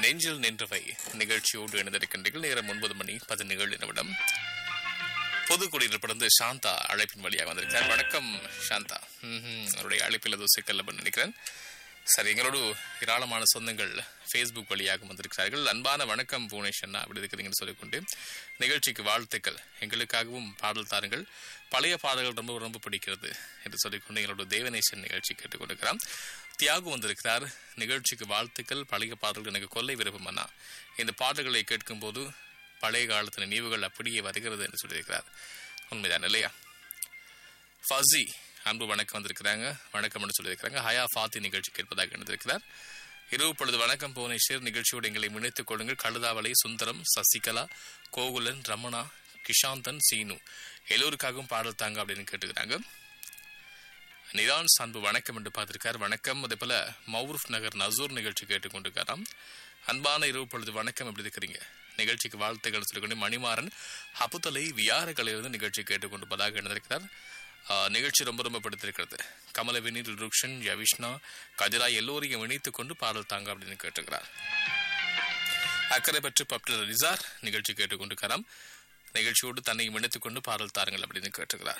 நெஞ்சில் நின்றவை நிகழ்ச்சியோடு இணைந்திருக்கின்றீர்கள் நேரம் ஒன்பது மணி பதினேழு நிமிடம் புதுக்குடியிலிருந்து சாந்தா அழைப்பின் வழியாக வந்திருக்கிறார் வணக்கம் சாந்தா ம்ஹும். அவருடைய அழைப்பில் ஏதோ சிக்கல் நினைக்கிறேன் சரி எங்களோடு ஏராளமான சொந்தங்கள் ஃபேஸ்புக் வழியாக வந்திருக்கிறார்கள் அன்பான வணக்கம் புவனேஷ் அண்ணா அப்படி இருக்கிறீங்கன்னு சொல்லிக்கொண்டு நிகழ்ச்சிக்கு வாழ்த்துக்கள் எங்களுக்காகவும் பாடல் தாருங்கள் பழைய பாடல்கள் ரொம்ப ரொம்ப பிடிக்கிறது என்று சொல்லிக்கொண்டு எங்களோட தேவநேசன் நிகழ்ச்சி கேட்டுக்கொண்டிருக்கிறார் தியாகு வந்திருக்கிறார் நிகழ்ச்சிக்கு வாழ்த்துக்கள் பழைய பாடல்கள் எனக்கு கொல்லை விருப்பம் அண்ணா இந்த பாடல்களை கேட்கும்போது பழைய காலத்து நினைவுகள் அப்படியே வருகிறது என்று சொல்லியிருக்கிறார் உண்மைதான் இல்லையா ஃபசி அன்பு வணக்கம் வந்திருக்கிறாங்க வணக்கம்னு சொல்லியிருக்கிறாங்க ஹயா ஃபாத்தி நிகழ்ச்சி கேட்பதாக இருந்திருக்கிறார் இரவு பொழுது வணக்கம் புவனேஸ்வர் நிகழ்ச்சியோடு எங்களை இணைத்துக் கொள்ளுங்கள் கழுதாவளை சுந்தரம் சசிகலா கோகுலன் ரமணா கிஷாந்தன் சீனு எல்லோருக்காகவும் பாடல் தாங்க அப்படின்னு கேட்டுக்கிறாங்க நிதான்ஸ் அன்பு வணக்கம் என்று பார்த்திருக்கார் வணக்கம் அதே போல மௌரூஃப் நகர் நசூர் நிகழ்ச்சி கேட்டுக்கொண்டிருக்காராம் அன்பான இரவு பொழுது வணக்கம் எப்படி இருக்கிறீங்க நிகழ்ச்சிக்கு வாழ்த்துக்கள் சொல்லிக்கொண்டு மணிமாறன் அப்புத்தலை வியாரகளிலிருந்து நிகழ்ச்சி கேட்டுக்கொண்டிருப்பதாக இருந்திருக்கிறார் ஆஹ், நிகழ்ச்சி ரொம்ப ரொம்ப பிடித்திருக்கிறது கமலவினி ருக்ஷன் யவிஷ்ணா கதிரா எல்லோரையும் இணைத்துக் கொண்டு பாடல் தாங்க அப்படின்னு கேட்டுக்கிறார் அக்கறை பற்றி பப்டர் ரிசார் நிகழ்ச்சி கேட்டுக்கொண்டிருக்கிறார் நிகழ்ச்சியோடு தன்னை இணைத்துக் கொண்டு பாடல் தாருங்கள் அப்படின்னு கேட்டுக்கிறார்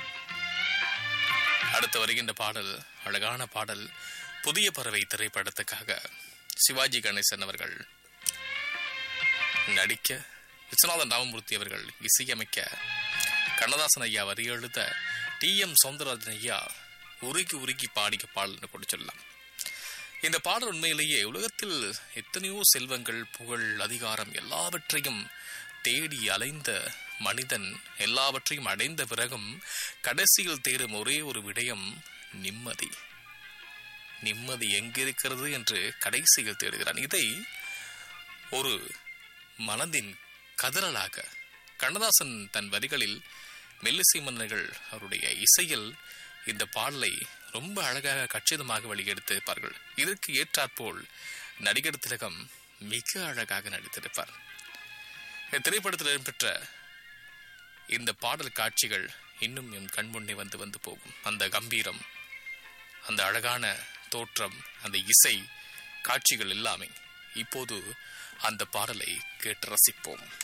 அடுத்து வருகின்ற பாடல் அழகான பாடல் புதிய பறவை திரைப்படத்துக்காக சிவாஜி கணேசன் அவர்கள் நடிக்க விஸ்வநாதன் ராமமூர்த்தி அவர்கள் இசையமைக்க கண்ணதாசன் ஐயா வரி எழுத டி எம் சௌந்தரராஜன் ஐயா உருகி உருகி பாடிய பாடல்னு கூட சொல்லலாம் இந்த பாடல் உண்மையிலேயே உலகத்தில் எத்தனையோ செல்வங்கள் புகழ் அதிகாரம் எல்லாவற்றையும் தேடி அலைந்த மனிதன் எல்லாவற்றையும் அடைந்த பிறகும் கடைசியில் தேடும் ஒரே ஒரு விடயம் நிம்மதி நிம்மதி எங்கிருக்கிறது என்று கடைசியில் தேடுகிறான் இதை ஒரு மனதின் கதறலாக கண்ணதாசன் தன் வரிகளில் மெல்லிசை மன்னர்கள் அவருடைய இசையில் இந்த பாடலை ரொம்ப அழகாக கச்சிதமாக வெளியெடுத்திருப்பார்கள் இதற்கு ஏற்றாற்போல் நடிகர் திலகம் மிக அழகாக நடித்திருப்பார் இந்த திரைப்படத்தில் இடம்பெற்ற இந்த பாடல் காட்சிகள் இன்னும் என் கண்முன்னே வந்து வந்து போகும் அந்த கம்பீரம் அந்த அழகான தோற்றம் அந்த இசை காட்சிகள் எல்லாமே இப்போது அந்த பாடலை கேட்டு ரசிப்போம்